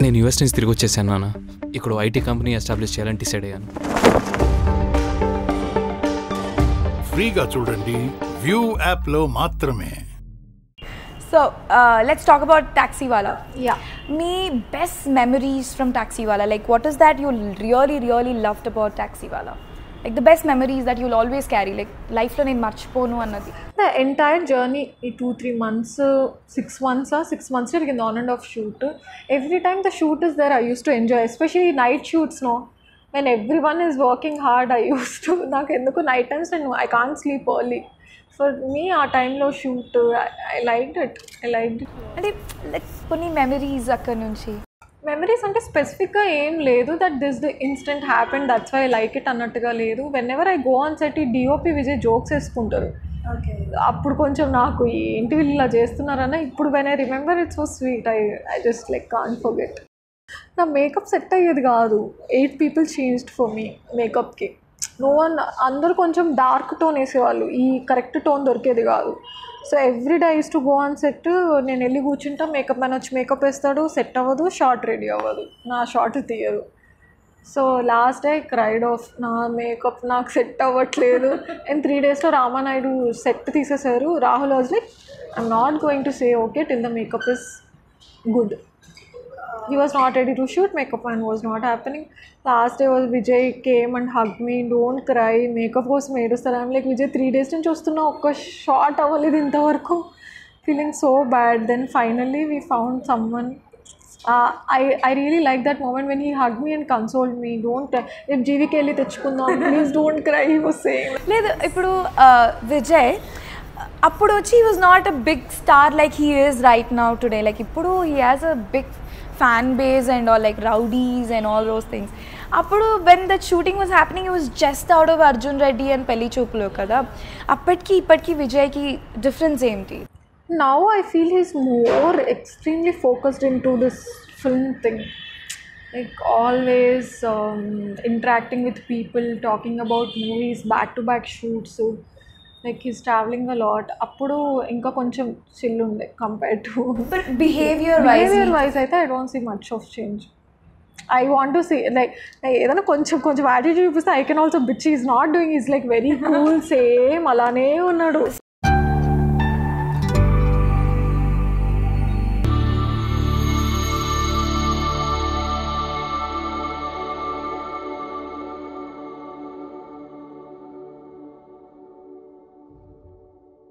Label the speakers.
Speaker 1: నేను యూఎస్ నుంచి తిరిగి వచ్చేసాను నాన్న ఇక్కడ ఐటీ కంపెనీ ఎస్టాబ్లిష్ చేయాలని డిసైడ్ అయ్యాను
Speaker 2: ఫ్రీగా చూడండి వ్యూ యాప్లో మాత్రమే
Speaker 3: So uh, let's talk about Taxiwala.
Speaker 4: Yeah.
Speaker 3: Me best memories from Taxiwala. Like what is that you really really loved about Taxiwala? Like the best memories that you'll always carry. Like life లో నేను మర్చిపోను అన్నది.
Speaker 4: The entire journey ఈ two three months six months six months జరిగింది on and off shoot every time the shoot is there I use to enjoy especially night shoots no when every one is working hard I use to నాకు ఎందుకు night times నేను I can't sleep early for me ఆ టైంలో shoot I like it I like it
Speaker 3: అంటే like కొన్ని memories అక్కడ నుంచి.
Speaker 4: Memories అంటే స్పెసిఫిక్గా ఏం లేదు that this the instant happen that's why like it అన్నట్టుగా లేదు when ever I go on set ఈ డిఓపి విజయ్ జోక్స్ వేసుకుంటారు అప్పుడు కొంచెం నాకు ఏంటి వీళ్ళు ఇలా చేస్తున్నారన్న ఇప్పుడు when I remember it's so sweet I I just like can forget నా మేకప్ సెట్ అయ్యేది కాదు eight people changed for me మేకప్కి నో వన్ అందరూ కొంచెం డార్క్ టోన్ వేసేవాళ్ళు ఈ కరెక్ట్ టోన్ దొరికేది కాదు so every day use to go on set నేను వెళ్ళి కూర్చుంటా మేకప్ మ్యాన్ వచ్చి మేకప్ వేస్తాడు సెట్ అవ్వదు షార్ట్ రెడీ అవ్వదు నా షార్ట్ తీయరు so last day cried of నా మేకప్ నాకు సెట్ అవ్వట్లేదు అండ్ త్రీ డేస్లో రామానాయుడు సెట్ తీసేశారు Rahul was like I'm not going to say okay till the makeup is good he was not ready to shoot makeup and was not happening last day was vijay came and hugged me don't cry makeup కోసం ఏడుస్తారు I'm like Vijay three days నుంచి వస్తున్నా ఒక్క shot అవ్వలేదు ఇంతవరకు feeling so bad then finally we found some one I I really like that moment when he hug me and consoled me don't రేపు జీవికి వెళ్ళి తెచ్చుకుందాం please don't cry was same
Speaker 3: లేదు ఇప్పుడు uh, విజయ్ అప్పుడు వచ్చి was not a big star like he is right now today like ఇప్పుడు he has a big fan base and all like rowdies and all those things అప్పుడు when that shooting was happening was just out of Arjun Reddy and పెళ్లి చూపులో కదా అప్పటికి ఇప్పటికి విజయ్కి difference ఏంటి
Speaker 4: now I feel he's more extremely focused into this film thing. Like always um, interacting with people, talking about movies, back to back shoots. So, like he's traveling a lot. అప్పుడు ఇంకా కొంచెం chill ఉండే compare to
Speaker 3: behaviour wise
Speaker 4: behaviour wise అయితే I don't see much of change I want to see like ఏదైనా కొంచెం కొంచెం attitude చూపిస్తే I can also bitch is not doing is like very cool same అలానే ఉన్నాడు